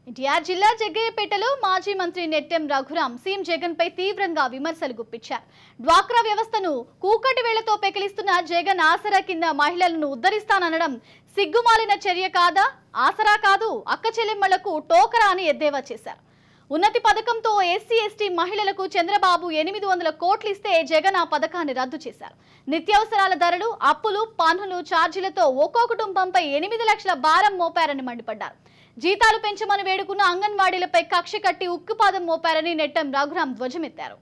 ఎన్టీఆర్ జిల్లా జగ్గయ్యపేటలో మాజీ మంత్రి నెట్టెం రఘురాం సీఎం జగన్ పై తీవ్రంగా విమర్శలు గుప్పించారు డ్వాక్రా వ్యవస్థను కూకటి వేళ్లతో పెకిలిస్తున్న జగన్ ఆసరా కింద మహిళలను ఉద్ధరిస్తాననడం సిగ్గుమాలిన చర్య కాదా ఆసరా కాదు అక్క చెల్లెమ్మలకు టోకరా అని ఎద్దేవా చేశారు ఉన్నతి పథకంతో ఎస్సీ ఎస్టీ మహిళలకు చంద్రబాబు ఎనిమిది వందల కోట్లు ఇస్తే జగన్ ఆ పథకాన్ని రద్దు చేశారు నిత్యావసరాల ధరలు అప్పులు పన్నులు ఛార్జీలతో ఒక్కో కుటుంబంపై ఎనిమిది లక్షల భారం మోపారని మండిపడ్డారు జీతాలు పెంచమని వేడుకున్న అంగన్వాడీలపై కక్ష కట్టి ఉక్కుపాదం మోపారని నెట్టం రఘురాం ధ్వజమెత్తారు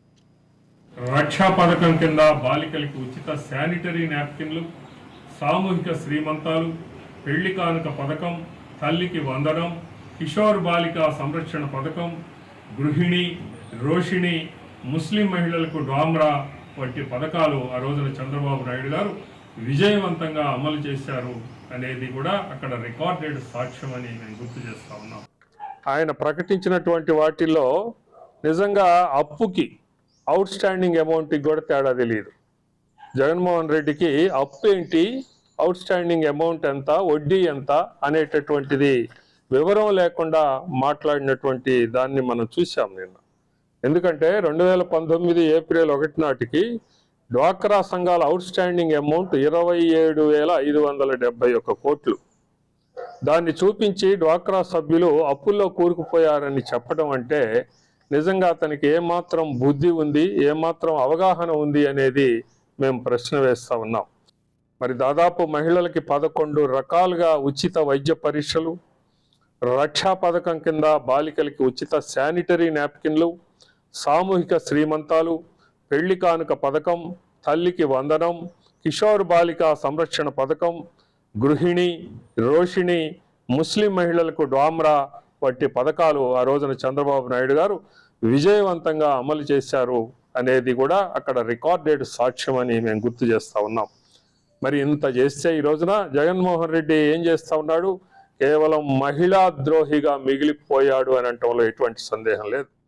రక్షా పథకం కింద బాలికలకు ఉచిత శానిటరీ నాప్కిన్లు సామూహిక శ్రీమంతాలు పెళ్లి కానుక పథకం తల్లికి వందనం కిషోర్ బాలిక సంరక్షణ పథకం గృహిణి రోషిణి ముస్లిం మహిళలకు డ్వామ్రా వంటి పథకాలు ఆ రోజున చంద్రబాబు నాయుడు గారు విజయవంతంగా అమలు చేశారు అనేది కూడా అక్కడ రికార్డెడ్ సాక్ష్యం అని నేను గుర్తు చేస్తా ఉన్నాం ఆయన ప్రకటించినటువంటి వాటిల్లో నిజంగా అప్పుకి అవుట్ స్టాండింగ్ అమౌంట్కి కూడా తేడా తెలియదు జగన్మోహన్ రెడ్డికి అప్పు ఏంటి అవుట్ స్టాండింగ్ అమౌంట్ ఎంత వడ్డీ ఎంత అనేటటువంటిది వివరం లేకుండా మాట్లాడినటువంటి దాన్ని మనం చూసాం నిన్న ఎందుకంటే రెండు వేల పంతొమ్మిది ఏప్రిల్ ఒకటి నాటికి డ్వాక్రా సంఘాల అవుట్ స్టాండింగ్ అమౌంట్ ఇరవై ఏడు వేల ఐదు వందల డెబ్బై ఒక్క కోట్లు దాన్ని చూపించి డ్వాక్రా సభ్యులు అప్పుల్లో కూరుకుపోయారని చెప్పడం అంటే నిజంగా అతనికి ఏమాత్రం బుద్ధి ఉంది ఏమాత్రం అవగాహన ఉంది అనేది మేము ప్రశ్న వేస్తా ఉన్నాం మరి దాదాపు మహిళలకి పదకొండు రకాలుగా ఉచిత వైద్య పరీక్షలు రక్షా పథకం కింద బాలికలకి ఉచిత శానిటరీ నాప్కిన్లు సామూహిక శ్రీమంతాలు పెళ్లి కానుక పథకం తల్లికి వందనం కిషోర్ బాలిక సంరక్షణ పథకం గృహిణి రోషిణి ముస్లిం మహిళలకు డ్వామ్రా వంటి పథకాలు ఆ రోజున చంద్రబాబు నాయుడు గారు విజయవంతంగా అమలు చేశారు అనేది కూడా అక్కడ రికార్డెడ్ సాక్ష్యం అని మేము గుర్తు చేస్తా ఉన్నాం మరి ఇంత చేస్తే ఈ రోజున జగన్మోహన్ రెడ్డి ఏం చేస్తా ఉన్నాడు కేవలం మహిళా ద్రోహిగా మిగిలిపోయాడు అని అంటంలో ఎటువంటి సందేహం లేదు